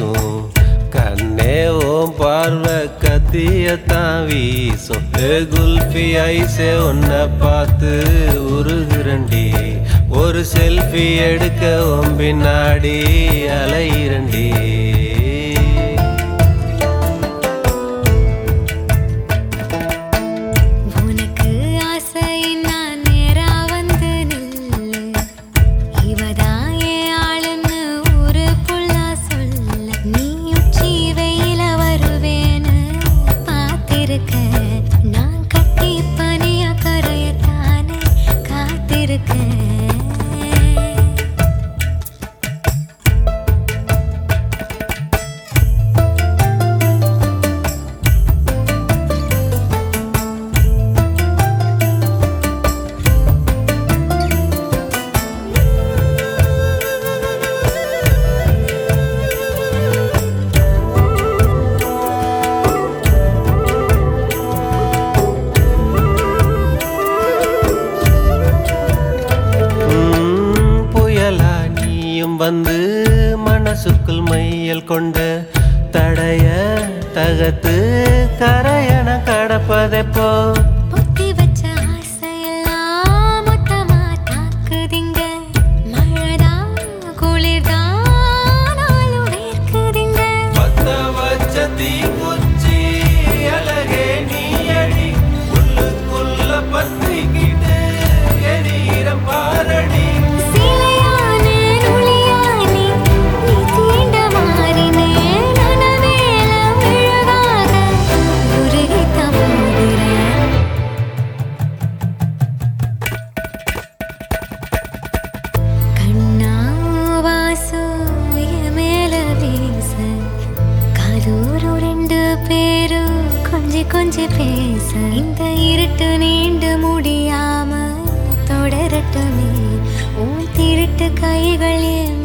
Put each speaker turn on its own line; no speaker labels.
வீசும் கண்ணே ஓம் பார்வை கத்தியத்தான் வீசும் ஏ குல்ஃபி ஐசே உன்னை பார்த்து உருகுரண்டி ஒரு செல்ஃபி எடுக்க உன் பின்னாடி அலையிரண்டி
உனக்கு ஆசை நான் நேரா வந்து நில்லு இவதான் என் ஆளுன்னு ஒரு புள்ளா சொல்ல நீ உச்சி வெயில வருவேன்னு பார்த்திருக்க நான் கட்டி பனியா கரையத்தானே காத்திருக்கேன்
ம், புயலா நீயும் வந்து மனசுக்குள் மையல் கொண்ட தடைய தகத்து கரையண கடப்பதெப்போ
பொத்தி வச்ச ஆசையெல்லாம் மொத்தமா தாக்குதிங்க மழைதான் குளிர்தான் நாளும் வேர்க்குதிங்க
பத்த வச்ச தீக்குச்சி அழகே நீ அடி உள்ளுக்குள்ள பத்திக்கிட்டு எரீரம் பாரடி
சிலையானே நுளியானே நீ தீண்ட மாறினே நனவேல மெழுகாக உருகி தமுகிறேன் கண்ணா வாசு என் மேல வீச கரூரு ரெண்டு பேரும் கொஞ்சி கொஞ்சி பேச இந்த இருட்டு நீண்டு முடியாம தொடரட்டுமே உன் திருட்டு கைகள் என்